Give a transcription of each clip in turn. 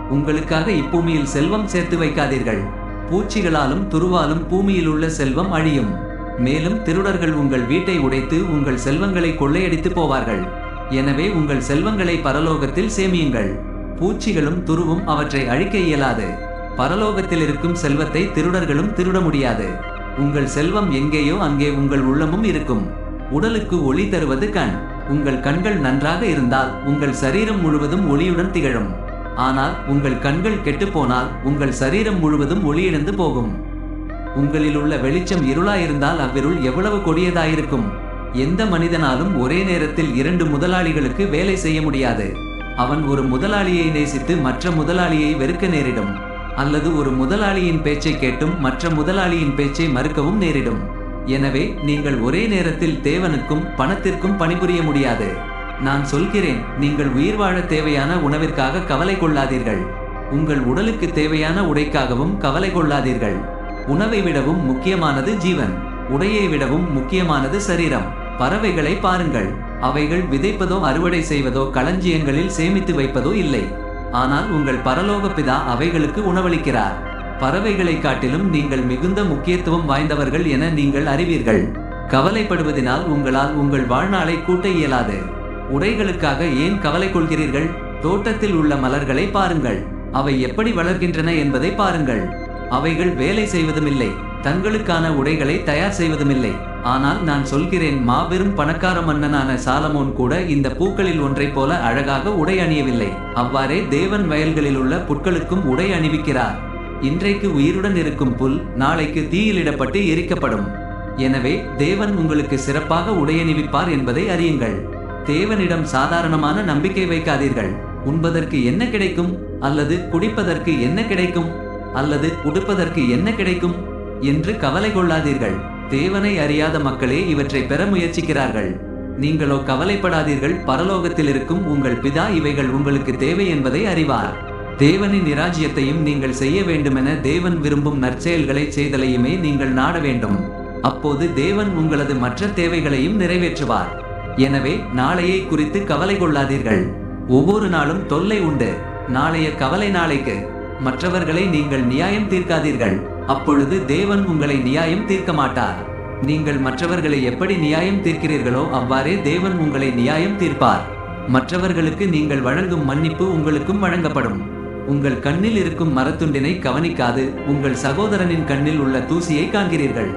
உங்களுக்காக இப்பூமியில் செல்வம் சேர்த்து வைக்காதீர்கள் பூச்சிகளாலும் துருவாலும் பூமியில் உள்ள செல்வம் அழியும் மேலும் திருடர்கள் உங்கள் வீட்டை உடைத்து உங்கள் செல்வங்களை கொள்ளையடித்து போவார்கள் எனவே உங்கள் செல்வங்களை பரலோகத்தில் சேமியுங்கள் பூச்சிகளும் துருவும் அவற்றை அழிக்க இயலாது பரலோகத்தில் இருக்கும் செல்வத்தை திருடர்களும் திருட முடியாது உங்கள் செல்வம் எங்கேயோ அங்கே உங்கள் உள்ளமும் இருக்கும் உடலுக்கு ஒளி தருவது கண் உங்கள் கண்கள் நன்றாக இருந்தால் உங்கள் சரீரம் முழுவதும் ஒளியுடன் திகழும் ஆனால் உங்கள் கண்கள் கெட்டுப்போனால் உங்கள் சரீரம் முழுவதும் ஒளியிழந்து போகும் உங்களில் உள்ள வெளிச்சம் இருளாயிருந்தால் அவ்விருள் எவ்வளவு கொடியதாயிருக்கும் எந்த மனிதனாலும் ஒரே நேரத்தில் இரண்டு முதலாளிகளுக்கு வேலை செய்ய முடியாது அவன் ஒரு முதலாளியை நேசித்து மற்ற முதலாளியை வெறுக்க நேரிடும் அல்லது ஒரு முதலாளியின் பேச்சை கேட்டும் மற்ற முதலாளியின் பேச்சை மறுக்கவும் நேரிடும் எனவே நீங்கள் ஒரே நேரத்தில் தேவனுக்கும் பணத்திற்கும் பணிபுரிய முடியாது நான் சொல்கிறேன் நீங்கள் உயிர் வாழ தேவையான உணவிற்காக கவலை கொள்ளாதீர்கள் உங்கள் உடலுக்கு தேவையான உடைக்காகவும் கவலை கொள்ளாதீர்கள் உணவை விடவும் முக்கியமானது ஜீவன் உடையை விடவும் முக்கியமானது சரீரம் பறவைகளை பாருங்கள் அவைகள் விதைப்பதோ அறுவடை செய்வதோ களஞ்சியங்களில் சேமித்து வைப்பதோ இல்லை ஆனால் உங்கள் பரலோக பிதா அவைகளுக்கு உணவளிக்கிறார் பறவைகளை காட்டிலும் நீங்கள் மிகுந்த முக்கியத்துவம் வாய்ந்தவர்கள் என நீங்கள் அறிவீர்கள் கவலைப்படுவதினால் உங்களால் உங்கள் வாழ்நாளை கூட்ட இயலாது உடைகளுக்காக ஏன் கவலை கொள்கிறீர்கள் தோட்டத்தில் உள்ள மலர்களை பாருங்கள் அவை எப்படி வளர்கின்றன என்பதை பாருங்கள் அவைகள் வேலை செய்வதுமில்லை தங்களுக்கான உடைகளை தயார் செய்வதுமில்லை ஆனால் நான் சொல்கிறேன் மாபெரும் பணக்கார மன்னனான சாலமோன் கூட இந்த பூக்களில் ஒன்றைப் போல அழகாக உடை அணியவில்லை அவ்வாறே தேவன் வயல்களில் உள்ள புட்களுக்கும் உடை அணிவிக்கிறார் இன்றைக்கு உயிருடன் இருக்கும் புல் நாளைக்கு தீயிலிடப்பட்டு எரிக்கப்படும் எனவே தேவன் உங்களுக்கு சிறப்பாக உடையணிவிப்பார் என்பதை அறியுங்கள் தேவனிடம் சாதாரணமான நம்பிக்கை வைக்காதீர்கள் உண்பதற்கு என்ன கிடைக்கும் அல்லது குடிப்பதற்கு என்ன கிடைக்கும் அல்லது உடுப்பதற்கு என்ன கிடைக்கும் என்று கவலை கொள்ளாதீர்கள் தேவனை அறியாத மக்களே இவற்றை பெற முயற்சிக்கிறார்கள் நீங்களோ கவலைப்படாதீர்கள் பரலோகத்தில் இருக்கும் உங்கள் பிதா இவைகள் உங்களுக்கு தேவை என்பதை அறிவார் தேவனின் இராஜ்யத்தையும் நீங்கள் செய்ய வேண்டுமென தேவன் விரும்பும் நற்செயல்களை செய்தலையுமே நீங்கள் நாட வேண்டும் அப்போது தேவன் உங்களது மற்ற தேவைகளையும் நிறைவேற்றுவார் எனவே நாளையை குறித்து கவலை கொள்ளாதீர்கள் ஒவ்வொரு நாளும் தொல்லை உண்டு நாளைய கவலை நாளைக்கு மற்றவர்களை நீங்கள் நியாயம் தீர்க்காதீர்கள் அப்பொழுது தேவன் உங்களை நியாயம் தீர்க்க மாட்டார் நீங்கள் மற்றவர்களை எப்படி நியாயம் தீர்க்கிறீர்களோ அவ்வாறே தேவன் உங்களை நியாயம் தீர்ப்பார் மற்றவர்களுக்கு நீங்கள் வழங்கும் மன்னிப்பு உங்களுக்கும் வழங்கப்படும் உங்கள் கண்ணில் இருக்கும் மரத்துண்டினை கவனிக்காது உங்கள் சகோதரனின் கண்ணில் உள்ள தூசியை காண்கிறீர்கள்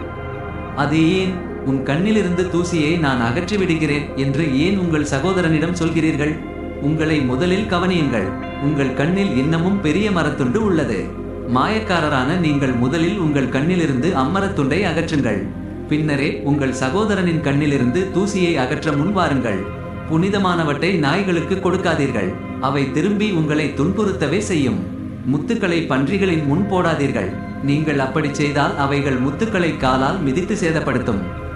அது ஏன் உன் கண்ணிலிருந்து தூசியை நான் அகற்றி விடுகிறேன் என்று ஏன் உங்கள் சகோதரனிடம் சொல்கிறீர்கள் உங்களை முதலில் கவனியுங்கள் உங்கள் கண்ணில் இன்னமும் பெரிய மரத்துண்டு உள்ளது மாயக்காரரான நீங்கள் முதலில் உங்கள் கண்ணிலிருந்து அம்மரத்துண்டை அகற்றுங்கள் பின்னரே உங்கள் சகோதரனின் கண்ணிலிருந்து தூசியை அகற்ற முன் வாருங்கள் புனிதமானவற்றை நாய்களுக்கு கொடுக்காதீர்கள் அவை திரும்பி உங்களை துன்புறுத்தவே செய்யும் முத்துக்களை பன்றிகளின் முன் போடாதீர்கள் நீங்கள் அப்படி செய்தால் அவைகள் முத்துக்களை காலால் மிதித்து சேதப்படுத்தும்